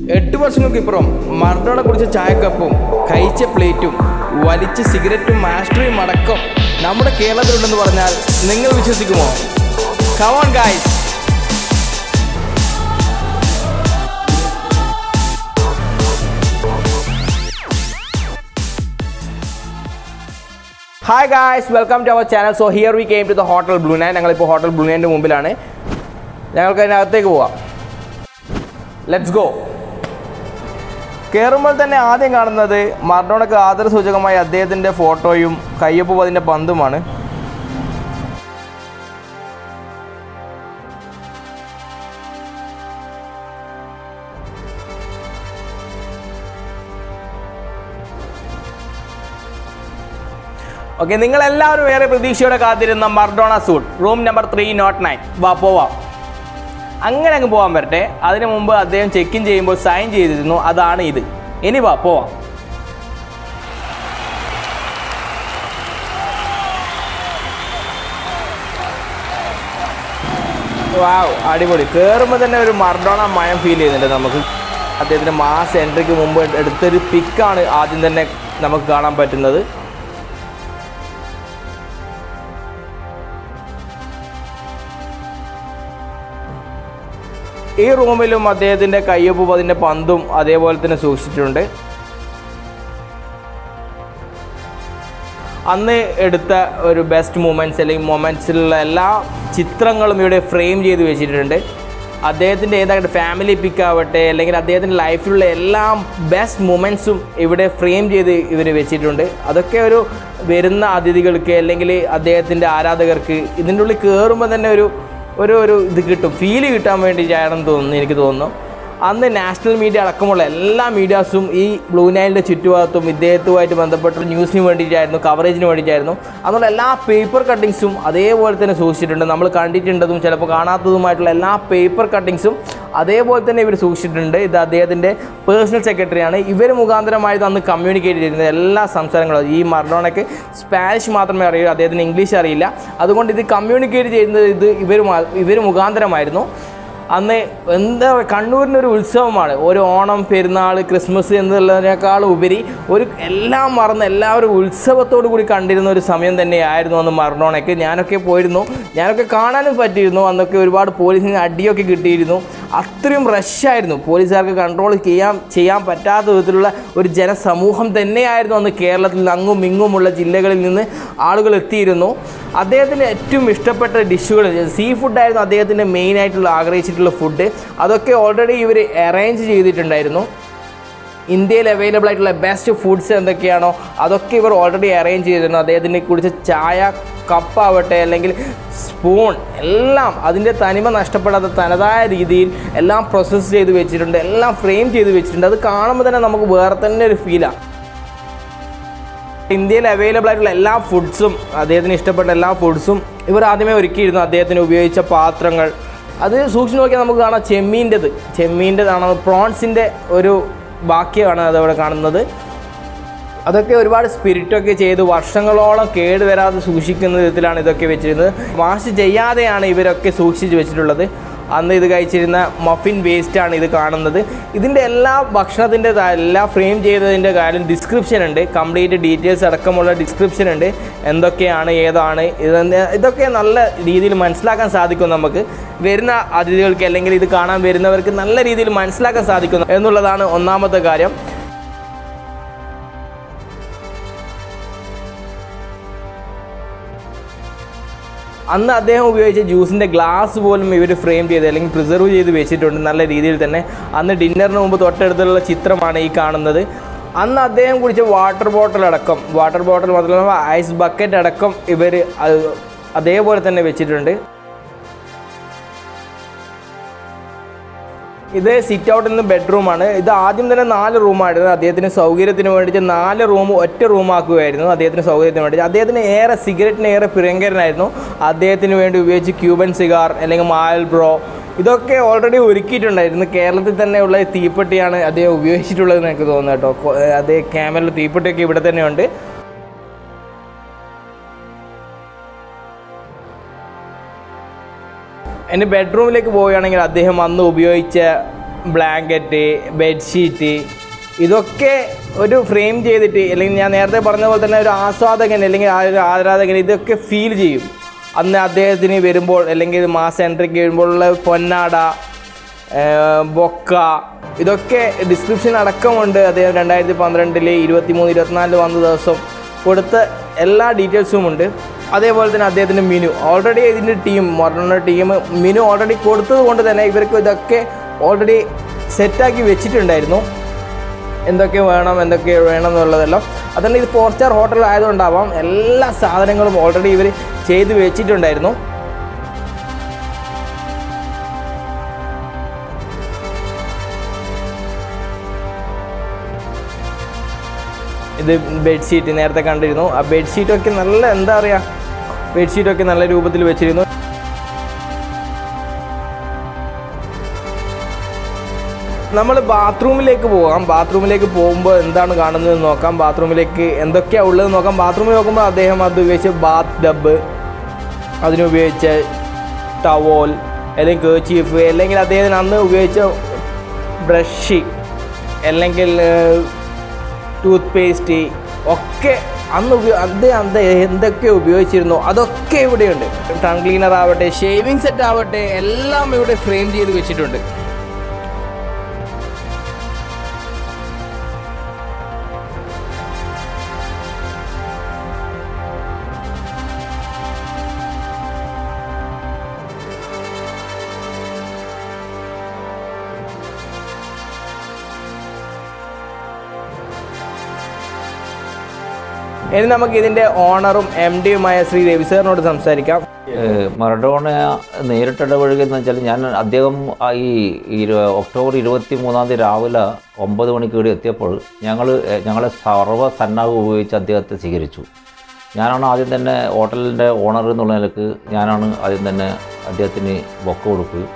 എട്ട് വർഷങ്ങൾക്കിപ്പുറം മർഡോണെ കുറിച്ച് ചായക്കപ്പും കഴിച്ച പ്ലേറ്റും വലിച്ച സിഗരറ്റും മാസ്റ്ററിയും അടക്കം നമ്മുടെ കേരളത്തിലുണ്ടെന്ന് പറഞ്ഞാൽ നിങ്ങൾ വിശ്വസിക്കുമോ come on guys hi guys welcome to our channel so here we came to the hotel blue nine ഞങ്ങളിപ്പോൾ ഹോട്ടൽ ബ്ലൂ നൈൻ്റെ മുമ്പിലാണ് ഞങ്ങൾക്ക് അതിനകത്തേക്ക് പോവാം ലെറ്റ്സ് ഗോ കയറുമ്പോൾ തന്നെ ആദ്യം കാണുന്നത് മർഡോണക്ക് ആദരസൂചകമായി അദ്ദേഹത്തിൻ്റെ ഫോട്ടോയും കയ്യൊപ്പ് അതിൻ്റെ പന്തുമാണ് ഓക്കെ നിങ്ങൾ എല്ലാവരും ഏറെ പ്രതീക്ഷയോടെ കാത്തിരുന്ന Maradona suite room number three nought nine വാ പോവാം അങ്ങനെ അങ്ങ് പോകാൻ വരട്ടെ അതിനു മുമ്പ് അദ്ദേഹം ചെക്ക് ഇൻ ചെയ്യുമ്പോൾ സൈൻ ചെയ്തിരുന്നു അതാണ് ഇത് ഇനി വാ പോവാം വാവ് അടിപൊളി കയറുമ്പോൾ തന്നെ ഒരു മർഡോണ മയം ഫീൽ ചെയ്യുന്നുണ്ട് നമുക്ക് അദ്ദേഹത്തിൻ്റെ മാസ് എൻട്രിക്ക് മുമ്പ് എടുത്തൊരു പിക്കാണ് ആദ്യം തന്നെ നമുക്ക് കാണാൻ പറ്റുന്നത് ഈ റൂമിലും അദ്ദേഹത്തിൻ്റെ കയ്യൊപ്പും അതിൻ്റെ പന്തും അതേപോലെ തന്നെ സൂക്ഷിച്ചിട്ടുണ്ട് അന്ന് എടുത്ത ഒരു ബെസ്റ്റ് മൂമെൻറ്റ്സ് അല്ലെങ്കിൽ മൊമെൻറ്റ്സിലുള്ള എല്ലാ ചിത്രങ്ങളും ഇവിടെ ഫ്രെയിം ചെയ്ത് വെച്ചിട്ടുണ്ട് അദ്ദേഹത്തിൻ്റെ ഏതാകട്ടെ ഫാമിലി പിക്ക് ആവട്ടെ അല്ലെങ്കിൽ അദ്ദേഹത്തിൻ്റെ ലൈഫിലുള്ള എല്ലാ ബെസ്റ്റ് മൊമെൻറ്റ്സും ഇവിടെ ഫ്രെയിം ചെയ്ത് ഇവർ വെച്ചിട്ടുണ്ട് അതൊക്കെ ഒരു വരുന്ന അതിഥികൾക്ക് അല്ലെങ്കിൽ അദ്ദേഹത്തിൻ്റെ ആരാധകർക്ക് ഇതിൻ്റെ ഉള്ളിൽ കയറുമ്പോൾ തന്നെ ഒരു ഒരു ഒരു ഇത് കിട്ടും ഫീല് കിട്ടാൻ വേണ്ടിയിട്ടാണെന്ന് തോന്നുന്നു എനിക്ക് തോന്നുന്നു അന്ന് നാഷണൽ മീഡിയ അടക്കമുള്ള എല്ലാ മീഡിയാസും ഈ ബ്ലൂ നൈലിൻ്റെ ചുറ്റുഭാഗത്തും ഇദ്ദേഹത്തുമായിട്ട് ബന്ധപ്പെട്ട ന്യൂസിന് വേണ്ടിയിട്ടായിരുന്നു കവറേജിന് വേണ്ടിയിട്ടായിരുന്നു അതുകൊണ്ട് എല്ലാ പേപ്പർ കട്ടിങ്സും അതേപോലെ തന്നെ സൂക്ഷിച്ചിട്ടുണ്ട് നമ്മൾ കണ്ടിട്ടുണ്ടതും ചിലപ്പോൾ കാണാത്തതുമായിട്ടുള്ള എല്ലാ പേപ്പർ കട്ടിങ്സും അതേപോലെ തന്നെ ഇവർ സൂക്ഷിച്ചിട്ടുണ്ട് ഇത് അദ്ദേഹത്തിൻ്റെ പേഴ്സണൽ സെക്രട്ടറിയാണ് ഇവർ മുഖാന്തരമായിട്ട് അന്ന് കമ്മ്യൂണിക്കേറ്റ് ചെയ്തിരുന്നത് എല്ലാ സംസാരങ്ങളും ഈ മർഡോണയ്ക്ക് സ്പാനിഷ് മാത്രമേ അറിയൂ അദ്ദേഹത്തിന് ഇംഗ്ലീഷ് അറിയില്ല അതുകൊണ്ട് ഇത് കമ്മ്യൂണിക്കേറ്റ് ചെയ്യുന്നത് ഇത് ഇവർ ഇവർ മുഖാന്തരമായിരുന്നു അന്ന് എന്താ പറയുക കണ്ണൂരിനൊരു ഉത്സവമാണ് ഒരു ഓണം പെരുന്നാൾ ക്രിസ്മസ് എന്നുള്ളതിനേക്കാൾ ഉപരി ഒരു എല്ലാം മറന്ന് എല്ലാവരും ഉത്സവത്തോടു കൂടി കണ്ടിരുന്ന ഒരു സമയം തന്നെയായിരുന്നു അന്ന് മറഡോണയ്ക്ക് ഞാനൊക്കെ പോയിരുന്നു ഞാനൊക്കെ കാണാനും പറ്റിയിരുന്നു അന്നൊക്കെ ഒരുപാട് പോലീസിന് അടിയൊക്കെ കിട്ടിയിരുന്നു അത്രയും റഷായിരുന്നു പോലീസുകാർക്ക് കൺട്രോൾ ചെയ്യാൻ ചെയ്യാൻ പറ്റാത്ത വിധത്തിലുള്ള ഒരു ജനസമൂഹം തന്നെയായിരുന്നു അന്ന് കേരളത്തിൽ അങ്ങും ഇങ്ങുമുള്ള ജില്ലകളിൽ നിന്ന് ആളുകൾ എത്തിയിരുന്നു അദ്ദേഹത്തിന് ഏറ്റവും ഇഷ്ടപ്പെട്ട ഡിഷുകൾ സീ ഫുഡായിരുന്നു അദ്ദേഹത്തിൻ്റെ മെയിനായിട്ടുള്ള ആഗ്രഹിച്ചിട്ടുള്ള ഫുഡ് അതൊക്കെ ഓൾറെഡി ഇവർ അറേഞ്ച് ചെയ്തിട്ടുണ്ടായിരുന്നു ഇന്ത്യയിൽ അവൈലബിൾ ആയിട്ടുള്ള ബെസ്റ്റ് ഫുഡ്സ് എന്തൊക്കെയാണോ അതൊക്കെ ഇവർ ഓൾറെഡി അറേഞ്ച് ചെയ്തിരുന്നു അദ്ദേഹത്തിനെ കുറിച്ച് ചായ കപ്പാവട്ടെ അല്ലെങ്കിൽ സ്പൂൺ എല്ലാം അതിൻ്റെ തനിമ നഷ്ടപ്പെടാത്ത തനതായ രീതിയിൽ എല്ലാം പ്രോസസ്സ് ചെയ്ത് വെച്ചിട്ടുണ്ട് എല്ലാം ഫ്രെയിം ചെയ്ത് വെച്ചിട്ടുണ്ട് അത് കാണുമ്പോൾ തന്നെ നമുക്ക് വേറെ തന്നെ ഒരു ഫീലാണ് ഇന്ത്യയിൽ അവൈലബിൾ ആയിട്ടുള്ള എല്ലാ ഫുഡ്സും അദ്ദേഹത്തിന് ഇഷ്ടപ്പെട്ട എല്ലാ ഫുഡ്സും ഇവർ ആദ്യമേ ഒരുക്കിയിരുന്നു അദ്ദേഹത്തിന് ഉപയോഗിച്ച പാത്രങ്ങൾ അത് സൂക്ഷിച്ച് നോക്കിയാൽ നമുക്ക് കാണാം ചെമ്മീൻ്റെത് ചെമ്മീൻ്റെതാണ് പ്രോൺസിൻ്റെ ഒരു ബാക്കിയാണ് അതവിടെ കാണുന്നത് അതൊക്കെ ഒരുപാട് സ്പിരിറ്റൊക്കെ ചെയ്ത് വർഷങ്ങളോളം കേടുവരാതെ സൂക്ഷിക്കുന്ന വിധത്തിലാണ് ഇതൊക്കെ വെച്ചിരുന്നത് വാഷ് ചെയ്യാതെയാണ് ഇവരൊക്കെ സൂക്ഷിച്ച് വെച്ചിട്ടുള്ളത് അന്ന് ഇത് കഴിച്ചിരുന്ന മഫിൻ വേസ്റ്റാണ് ഇത് കാണുന്നത് ഇതിൻ്റെ എല്ലാ ഭക്ഷണത്തിൻ്റെ എല്ലാ ഫ്രെയിം ചെയ്തതിൻ്റെ കാര്യം ഡിസ്ക്രിപ്ഷൻ ഉണ്ട് കംപ്ലീറ്റ് ഡീറ്റെയിൽസ് അടക്കമുള്ള ഡിസ്ക്രിപ്ഷൻ ഉണ്ട് എന്തൊക്കെയാണ് ഏതാണ് ഇതെന്ന് ഇതൊക്കെ നല്ല രീതിയിൽ മനസ്സിലാക്കാൻ സാധിക്കും നമുക്ക് വരുന്ന അതിഥികൾക്ക് അല്ലെങ്കിൽ ഇത് കാണാൻ വരുന്നവർക്ക് നല്ല രീതിയിൽ മനസ്സിലാക്കാൻ സാധിക്കും എന്നുള്ളതാണ് ഒന്നാമത്തെ കാര്യം അന്ന് അദ്ദേഹം ഉപയോഗിച്ച ജ്യൂസിൻ്റെ ഗ്ലാസ് പോലും ഇവർ ഫ്രെയിം ചെയ്ത് അല്ലെങ്കിൽ പ്രിസർവ് ചെയ്ത് വെച്ചിട്ടുണ്ട് നല്ല രീതിയിൽ തന്നെ അന്ന് ഡിന്നറിന് മുമ്പ് തൊട്ടടുത്തുള്ള ചിത്രമാണ് ഈ കാണുന്നത് അന്ന് അദ്ദേഹം കുടിച്ച വാട്ടർ ബോട്ടിൽ അടക്കം വാട്ടർ ബോട്ടിൽ മാത്രമല്ല ഐസ് ബക്കറ്റ് അടക്കം ഇവർ അതേപോലെ തന്നെ വെച്ചിട്ടുണ്ട് ഇത് സിറ്റ് ഔട്ടിൽ നിന്ന് ബെഡ്റൂമാണ് ഇത് ആദ്യം തന്നെ നാല് റൂമായിരുന്നു അദ്ദേഹത്തിന് സൗകര്യത്തിന് വേണ്ടിയിട്ട് നാല് റൂം ഒറ്റ റൂമാക്കുകയായിരുന്നു അദ്ദേഹത്തിന് സൗകര്യത്തിന് വേണ്ടി അദ്ദേഹത്തിന് ഏറെ സിഗരറ്റിന് ഏറെ പ്രിയങ്കരനായിരുന്നു അദ്ദേഹത്തിന് വേണ്ടി ഉപയോഗിച്ച് ക്യൂബൻ സിഗാർ അല്ലെങ്കിൽ മാൽ ബ്രോ ഇതൊക്കെ ഓൾറെഡി ഒരുക്കിയിട്ടുണ്ടായിരുന്നു കേരളത്തിൽ തന്നെയുള്ള തീപ്പെട്ടിയാണ് അദ്ദേഹം ഉപയോഗിച്ചിട്ടുള്ളതെന്ന് എനിക്ക് തോന്നുന്നു കേട്ടോ കൊ- അതേ ക്യാമറയിൽ തീപ്പെട്ടിയൊക്കെ ഇവിടെ തന്നെയുണ്ട് എൻ്റെ ബെഡ്റൂമിലേക്ക് പോവുകയാണെങ്കിൽ അദ്ദേഹം അന്ന് ഉപയോഗിച്ച ബ്ലാങ്കറ്റ് ബെഡ്ഷീറ്റ് ഇതൊക്കെ ഒരു ഫ്രെയിം ചെയ്തിട്ട് അല്ലെങ്കിൽ ഞാൻ നേരത്തെ പറഞ്ഞ പോലെ തന്നെ ഒരു ആസ്വാദകൻ അല്ലെങ്കിൽ ആ ഒരു ആരാധകൻ ഇതൊക്കെ ഫീൽ ചെയ്യും അന്ന് അദ്ദേഹത്തിന് വരുമ്പോൾ അല്ലെങ്കിൽ മാസ് എൻട്രിക്ക് വരുമ്പോഴുള്ള പൊന്നാട ഏർ ബൊക്ക ഇതൊക്കെ ഡിസ്ക്രിപ്ഷൻ അടക്കമുണ്ട് അദ്ദേഹം രണ്ടായിരത്തി പന്ത്രണ്ടിൽ ഇരുപത്തി മൂന്ന് ഇരുപത്തിനാലിൽ വന്ന ദിവസം കൊടുത്ത എല്ലാ ഡീറ്റെയിൽസും ഉണ്ട് അതേപോലെ തന്നെ അദ്ദേഹത്തിൻ്റെ മിനു ഓൾറെഡി ഇതിൻ്റെ team Maradona team menu already കൊടുത്തത് കൊണ്ട് തന്നെ ഇവർക്ക് ഇതൊക്കെ ഓൾറെഡി സെറ്റാക്കി വെച്ചിട്ടുണ്ടായിരുന്നു എന്തൊക്കെ വേണം എന്തൊക്കെ വേണം എന്നുള്ളതെല്ലാം അതുകൊണ്ട് ഇത് ഫോർ സ്റ്റാർ ഹോട്ടൽ ആയതുകൊണ്ടാവാം എല്ലാ സാധനങ്ങളും ഓൾറെഡി ഇവർ ചെയ്ത് വെച്ചിട്ടുണ്ടായിരുന്നു ഇത് ബെഡ്ഷീറ്റ് നേരത്തെ കണ്ടിരുന്നു ആ ബെഡ്ഷീറ്റൊക്കെ നല്ല എന്താ പറയുക ബെഡ്ഷീറ്റൊക്കെ നല്ല രൂപത്തിൽ വെച്ചിരുന്നു നമ്മൾ ബാത്റൂമിലേക്ക് പോകാം ബാത്റൂമിലേക്ക് പോകുമ്പോൾ എന്താണ് കാണുന്നത് നോക്കാം ബാത്റൂമിലേക്ക് എന്തൊക്കെയാണ് ഉള്ളത് നോക്കാം ബാത്റൂമിൽ നോക്കുമ്പോൾ അദ്ദേഹം അത് ഉപയോഗിച്ച ബാത്ത് ഡബ് അതിനുപയോഗിച്ച ടവോൽ അല്ലെങ്കിൽ കേച്ചീഫ് അല്ലെങ്കിൽ അദ്ദേഹത്തിന് അന്ന് ഉപയോഗിച്ച ബ്രഷ് അല്ലെങ്കിൽ ടൂത്ത് പേസ്റ്റ് ഒക്കെ അന്ന് ഉപയോ അത് അത് എന്തൊക്കെ ഉപയോഗിച്ചിരുന്നോ അതൊക്കെ ഇവിടെയുണ്ട് ടൺ ക്ലീനർ ആവട്ടെ ഷേവിങ് സെറ്റ് ആവട്ടെ എല്ലാം ഇവിടെ ഫ്രെയിം ചെയ്ത് വെച്ചിട്ടുണ്ട് ഇനി നമുക്ക് ഇതിൻ്റെ ഓണറും എം ഡിയുമായ ശ്രീ രവി സാറിനോട് സംസാരിക്കാം ഏഹ് മറഡോണ നേരിട്ട് ഇടപഴകിയെന്ന് വെച്ചാൽ ഞാൻ അദ്ദേഹം ആ ഈ ഇരു- ഒക്ടോബർ ഇരുപത്തി മൂന്നാം തീയതി രാവിലെ ഒമ്പത് മണിക്ക് ഇവിടെ എത്തിയപ്പോൾ ഞങ്ങൾ ഞങ്ങളെ സർവ്വ സന്നാഹം ഉപയോഗിച്ച് അദ്ദേഹത്തെ സ്വീകരിച്ചു ഞാനാണ് ആദ്യം തന്നെ ഹോട്ടലിൻ്റെ ഓണർ എന്നുള്ള നിലക്ക് ഞാനാണ് ആദ്യം തന്നെ അദ്ദേഹത്തിന് ബൊക്ക കൊടുക്കുകയും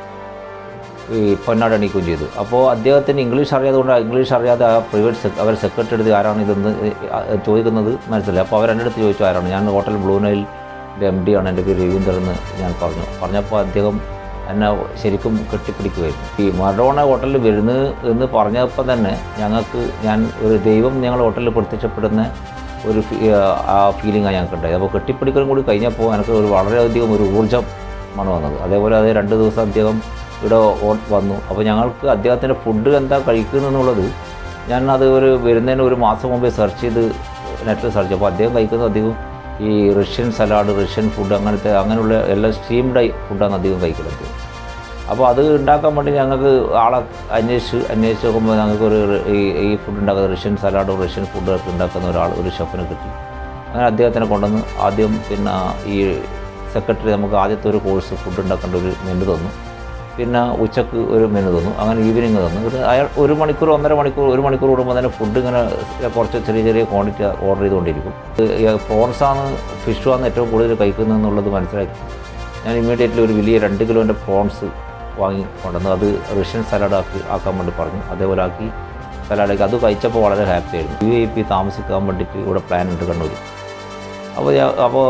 ഈ പൊന്നാട് അണിക്കുകയും ചെയ്തു അപ്പോൾ അദ്ദേഹത്തിന് ഇംഗ്ലീഷ് അറിയാതുകൊണ്ട് ഇംഗ്ലീഷ് അറിയാതെ ആ പ്രൈവറ്റ് സെക് അവർ സെക്രട്ടറി എടുത്ത് ആരാണ് ഇതെന്ന് ചോദിക്കുന്നത് മനസ്സിലായി അപ്പോൾ അവർ എൻ്റെ അടുത്ത് ചോദിച്ചു ആരാണ് ഞാൻ ഹോട്ടൽ ബ്ലൂ നൈലിൻ്റെ എം ഡി ആണ് എൻ്റെ പേര് രവീന്ദ്രൻ എന്ന് ഞാൻ പറഞ്ഞു പറഞ്ഞപ്പോൾ അദ്ദേഹം എന്നെ ശരിക്കും കെട്ടിപ്പിടിക്കുമായിരുന്നു ഈ മറഡോണ ഹോട്ടലിൽ വരുന്നത് എന്ന് പറഞ്ഞപ്പോൾ തന്നെ ഞങ്ങൾക്ക് ഞാൻ ഒരു ദൈവം ഞങ്ങൾ ഹോട്ടലിൽ പ്രത്യക്ഷപ്പെടുന്ന ഒരു ഫീ- ആ ഫീലിംഗാണ് ഞങ്ങൾക്ക് ഉണ്ടായത് അപ്പോൾ കെട്ടിപ്പിടിക്കലും കൂടി കഴിഞ്ഞപ്പോൾ എനിക്ക് ഒരു വളരെയധികം ഒരു ഊർജ്ജമാണ് വന്നത് അതേപോലെ അത് രണ്ട് ദിവസം അദ്ദേഹം ഇവിടെ ഓ- വന്നു അപ്പോൾ ഞങ്ങൾക്ക് അദ്ദേഹത്തിൻ്റെ ഫുഡ് എന്താ കഴിക്കുന്നതെന്നുള്ളത് ഞാൻ അത് ഒരു വരുന്നതിന് ഒരു മാസം മുമ്പേ സെർച്ച് ചെയ്ത് നെറ്റിൽ സെർച്ച് അപ്പോൾ അദ്ദേഹം കഴിക്കുന്നത് അധികം ഈ റഷ്യൻ സലാഡ് റഷ്യൻ ഫുഡ് അങ്ങനത്തെ അങ്ങനെയുള്ള എല്ലാം സ്റ്റീംഡ് ഫുഡാണ് അധികം കഴിക്കുന്നത് അപ്പോൾ അത് ഉണ്ടാക്കാൻ വേണ്ടി ഞങ്ങൾക്ക് ആളെ അന്വേഷിച്ച് അന്വേഷിച്ച് നോക്കുമ്പോൾ ഞങ്ങൾക്ക് ഒരു ഈ ഈ ഫുഡ് ഉണ്ടാക്കുന്ന റഷ്യൻ സലാഡും റഷ്യൻ ഫുഡൊക്കെ ഉണ്ടാക്കുന്ന ഒരാൾ ഒരു ഷെഫിനെ കിട്ടി അങ്ങനെ അദ്ദേഹത്തിനെ കൊണ്ടുവന്ന് ആദ്യം പിന്നെ ഈ സെക്രട്ടറി നമുക്ക് ആദ്യത്തെ ഒരു കോഴ്സ് ഫുഡ് ഉണ്ടാക്കേണ്ട ഒരു മെനു തന്നു പിന്നെ ഉച്ചക്ക് ഒരു മെനു തന്നു അങ്ങനെ ഈവനിങ് തന്നു ഇത് അയാൾ ഒരു മണിക്കൂർ ഒന്നര മണിക്കൂർ ഒരു മണിക്കൂർ കൂടുമ്പോൾ തന്നെ ഫുഡ് ഇങ്ങനെ കുറച്ച് ചെറിയ ചെറിയ ക്വാണ്ടിറ്റി ഓർഡർ ചെയ്തുകൊണ്ടിരിക്കും പ്രോൺസാണ് ഫിഷുമാണ് ഏറ്റവും കൂടുതൽ കഴിക്കുന്നത് എന്നുള്ളത് മനസ്സിലാക്കി ഞാൻ ഇമ്മീഡിയറ്റ്ലി ഒരു വലിയ രണ്ട് കിലോൻ്റെ പ്രോൺസ് വാങ്ങി കൊണ്ടുവന്നു അത് റഷ്യൻ സലാഡ് ആക്കി ആക്കാൻ വേണ്ടി പറഞ്ഞു അതേപോലെ ആക്കി സലാഡാക്കി അത് കഴിച്ചപ്പോൾ വളരെ ഹാപ്പി ആയിരുന്നു യു എ പി താമസിക്കാൻ വേണ്ടിയിട്ട് ഇവിടെ പ്ലാൻ ഉണ്ട് കണ്ണൂർ അപ്പോൾ ഞാൻ- അപ്പോൾ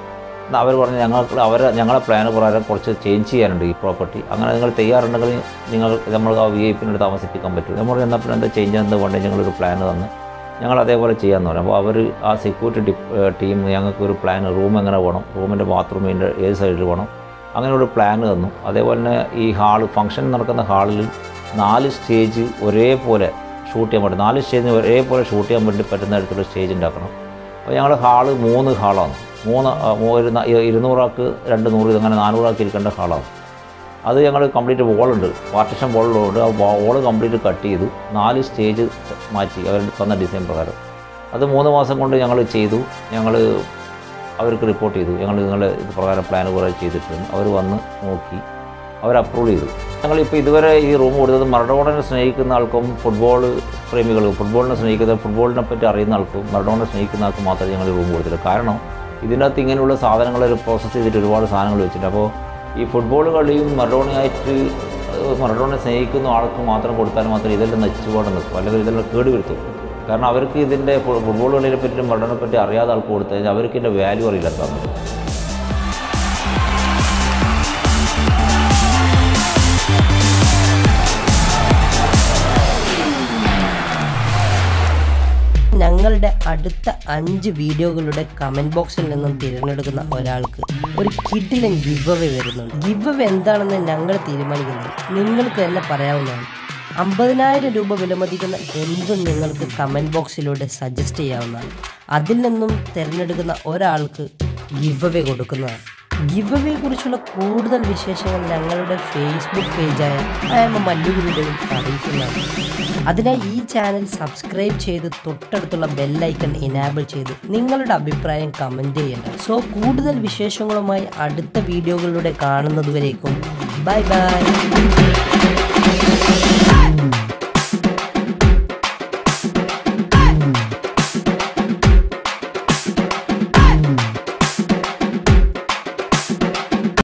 അവർ പറഞ്ഞു ഞങ്ങൾക്ക് അവരെ ഞങ്ങളെ പ്ലാൻ പ്രകാരം കുറച്ച് ചേഞ്ച് ചെയ്യാനുണ്ട് ഈ പ്രോപ്പർട്ടി അങ്ങനെ നിങ്ങൾ തയ്യാറുണ്ടെങ്കിൽ നിങ്ങൾ നമ്മൾ ആ വി ഐ പിന്നോട് താമസിപ്പിക്കാൻ പറ്റും നമ്മൾ എന്നാൽ പിന്നെ എന്താ ചേഞ്ച് എന്താ വേണ്ടത് ഞങ്ങളൊരു പ്ലാൻ തന്ന് ഞങ്ങൾ അതേപോലെ ചെയ്യാമെന്ന് പറഞ്ഞു അപ്പോൾ അവർ ആ സെക്യൂരിറ്റി ടീം ഞങ്ങൾക്ക് ഒരു പ്ലാൻ റൂം എങ്ങനെ വേണം റൂമിൻ്റെ ബാത്റൂമിൻ്റെ ഏത് സൈഡിൽ വേണം അങ്ങനെ ഒരു പ്ലാൻ തന്നു അതേപോലെ തന്നെ ഈ ഹാള് ഫംഗ്ഷൻ നടക്കുന്ന ഹാളിൽ നാല് സ്റ്റേജ് ഒരേപോലെ ഷൂട്ട് ചെയ്യാൻ പറ്റും നാല് സ്റ്റേജിന് ഒരേപോലെ ഷൂട്ട് ചെയ്യാൻ വേണ്ടി പറ്റുന്ന തരത്തിലുള്ള സ്റ്റേജ് ഉണ്ടാക്കണം അപ്പോൾ ഞങ്ങൾ ഹാള് മൂന്ന് ഹാളാണ് മൂന്ന് ആ, മൂ- ഒരു ന- ഇരുന്നൂറാൾക്ക് രണ്ട് നൂറ് അങ്ങനെ നാനൂറാൾക്ക് ഇരിക്കേണ്ട ഹാളാണ് അത് ഞങ്ങൾ കംപ്ലീറ്റ് വോളുണ്ട് പാർട്ടിഷൻ വോളുള്ളതുകൊണ്ട് ആ വോള് കംപ്ലീറ്റ് കട്ട് ചെയ്തു നാല് സ്റ്റേജ് മാറ്റി അവർ തന്ന ഡിസൈൻ പ്രകാരം അത് മൂന്ന് മാസം കൊണ്ട് ഞങ്ങൾ ചെയ്തു ഞങ്ങൾ അവർക്ക് റിപ്പോർട്ട് ചെയ്തു ഞങ്ങൾ നിങ്ങളെ ഇത് പ്രകാരം പ്ലാൻ കുറേ ചെയ്തിട്ടുണ്ട് അവർ വന്ന് നോക്കി അവർ അപ്രൂവ് ചെയ്തു ഞങ്ങളിപ്പോൾ ഇതുവരെ ഈ റൂം കൊടുത്തത് മറഡോണനെ സ്നേഹിക്കുന്ന ആൾക്കും ഫുട്ബോൾ പ്രേമികൾക്കും ഫുട്ബോളിനെ സ്നേഹിക്കുന്ന ഫുട്ബോളിനെ പറ്റി അറിയുന്ന ആൾക്കും മറഡോണെ സ്നേഹിക്കുന്ന ആൾക്കും മാത്രമേ ഞങ്ങൾ ഈ റൂം കൊടുത്തില്ല കാരണം ഇതിനകത്ത് ഇങ്ങനെയുള്ള സാധനങ്ങൾ ഒരു പ്രോസസ്സ് ചെയ്തിട്ട് ഒരുപാട് സാധനങ്ങൾ വെച്ചിട്ടുണ്ട് അപ്പോൾ ഈ ഫുട്ബോൾ കളിയും മറഡോണയായിട്ട് മറഡോണെ സ്നേഹിക്കുന്ന ആൾക്ക് മാത്രം കൊടുത്താൽ മാത്രമേ ഇതെല്ലാം നശിച്ചുപാട് നിൽക്കും അല്ലെങ്കിൽ ഇതെല്ലാം കേട് വരുത്തും കാരണം അവർക്ക് ഇതിൻ്റെ ഫുട്ബോൾ കളിയെ പറ്റിയും മറഡോണെ പറ്റി അറിയാതെ ആൾക്ക് കൊടുത്തു കഴിഞ്ഞാൽ അവർക്ക് ഇതിൻ്റെ വാല്യൂ അറിയില്ല എന്താണ് ഞങ്ങളുടെ അടുത്ത അഞ്ച് വീഡിയോകളുടെ കമൻറ്റ് ബോക്സിൽ നിന്നും തിരഞ്ഞെടുക്കുന്ന ഒരാൾക്ക് ഒരു കിഡിലൻ ഗിവ് അവേ വരുന്നുണ്ട് ഗിവ് അവേ എന്താണെന്ന് ഞങ്ങൾ തീരുമാനിക്കുന്നില്ല നിങ്ങൾക്ക് തന്നെ പറയാവുന്നതാണ് അമ്പതിനായിരം രൂപ വിലമതിക്കുന്ന എന്തും നിങ്ങൾക്ക് കമൻറ്റ് ബോക്സിലൂടെ സജസ്റ്റ് ചെയ്യാവുന്നതാണ് അതിൽ നിന്നും തിരഞ്ഞെടുക്കുന്ന ഒരാൾക്ക് ഗിവ് അവേ കൊടുക്കുന്നതാണ് ഗിവ് അവയെ കുറിച്ചുള്ള കൂടുതൽ വിശേഷങ്ങൾ ഞങ്ങളുടെ ഫേസ്ബുക്ക് പേജായ ആയമ മല്ലുഗുരുടെയും അറിയിക്കുന്നതാണ് അതിനായി ഈ ചാനൽ സബ്സ്ക്രൈബ് ചെയ്ത് തൊട്ടടുത്തുള്ള ബെല്ലൈക്കൺ ഇനാബിൾ ചെയ്ത് നിങ്ങളുടെ അഭിപ്രായം കമൻറ്റ് ചെയ്യേണ്ട സോ കൂടുതൽ വിശേഷങ്ങളുമായി അടുത്ത വീഡിയോകളിലൂടെ കാണുന്നതുവരേക്കും ബൈ ബൈ